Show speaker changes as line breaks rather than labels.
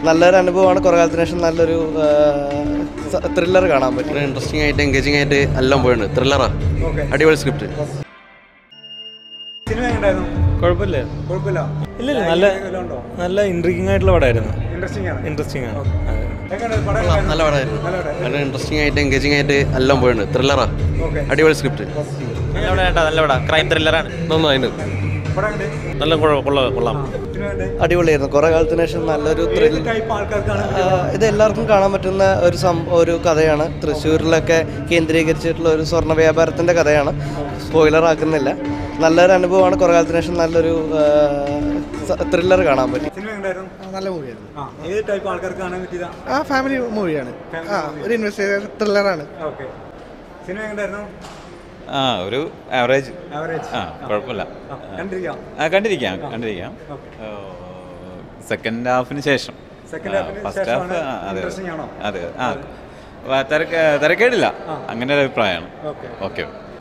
നല്ലൊരു അനുഭവമാണ് കുറേ കാലത്തിന് ശേഷം നല്ലൊരു ത്രില്ലർ കാണാൻ പറ്റും
ഇൻട്രസ്റ്റിംഗ് ആയിട്ട് എൻഗേജിംഗ് ആയിട്ട് എല്ലാം പോയിട്ടുണ്ട് ത്രില്ലറാ അടിപൊളി സ്ക്രിപ്റ്റ്
സിനിമ എങ്ങനെയായിരുന്നു
കുഴപ്പമില്ല
കുഴപ്പമില്ല
ഇല്ല ഇല്ല നല്ല നല്ല ഇൻട്രീഗിങ് ആയിട്ടുള്ള പടമായിരുന്നു
ഇൻട്രസ്റ്റിംഗ് ആണ്
ഇൻട്രസ്റ്റിംഗ് ആണ്
എങ്ങനെയുണ്ട് പടം
നല്ല പടമായിരുന്നു
നല്ല പടം.
നല്ല ഇൻട്രസ്റ്റിംഗ് ആയിട്ട് എൻഗേജിംഗ് ആയിട്ട് എല്ലാം പോയിട്ടുണ്ട് ത്രില്ലറാ അടിപൊളി സ്ക്രിപ്റ്റ്
നല്ല പടം നല്ല പടം ക്രൈം ത്രില്ലറാണ്
നന്നായിട്ട്
പടം എങ്ങനെയുണ്ട്?
നല്ല കൊള്ളാം കൊള്ളാം
സിനിമ എങ്ങനെയുണ്ട്?
അടിപൊളിയായിരുന്നു കുറേ കാലത്തിന് ശേഷം നല്ലൊരു
ഏത്
ത്രിൽ
ടൈപ്പ് ആൾക്കാർക്കാണ്
ഇത് എല്ലാവർക്കും കാണാൻ പറ്റുന്ന ഒരു സം ഒരു കഥയാണ് തൃശ്ശൂരിലൊക്കെ കേന്ദ്രീകരിച്ചിട്ടുള്ള ഒരു സ്വർണ്ണ വ്യാപാരത്തിൻ്റെ കഥയാണ് സ്പോയിലർ ആക്കുന്നില്ല നല്ലൊരു അനുഭവമാണ് കുറേ കാലത്തിന് ശേഷം നല്ലൊരു ത്രില്ലർ കാണാൻ പറ്റും
സിനിമ എങ്ങനെയായിരുന്നു
നല്ല മൂവിയായിരുന്നു
ആ ഏത് ടൈപ്പ് ആൾക്കാർക്ക് കാണാൻ പറ്റിയതാ
ആ ഫാമിലി മൂവിയാണ് ആ ഒരു ഇൻവെസ്റ്റിഗേഷൻ ത്രില്ലറാണ്
ഓക്കെ സിനിമ എങ്ങനെയായിരുന്നു
ആ ഒരു ആവറേജ്
ആവറേജ്
ആ കുഴപ്പമില്ല
കണ്ടിരിക്കാം
ആ കണ്ടിരിക്കാം കണ്ടിരിക്കാം സെക്കൻഡ് ഹാഫിന് ശേഷം
Second half ന്
ഫസ്റ്റ്
ശേഷമാണ്
ഹാഫ് അതെ
interesting ആണോ?
അതെ ആ വ- തിരക്ക് തിരക്കേടില്ല അങ്ങനെ ഒരു അഭിപ്രായമാണ്
ഓക്കെ
ഓക്കെ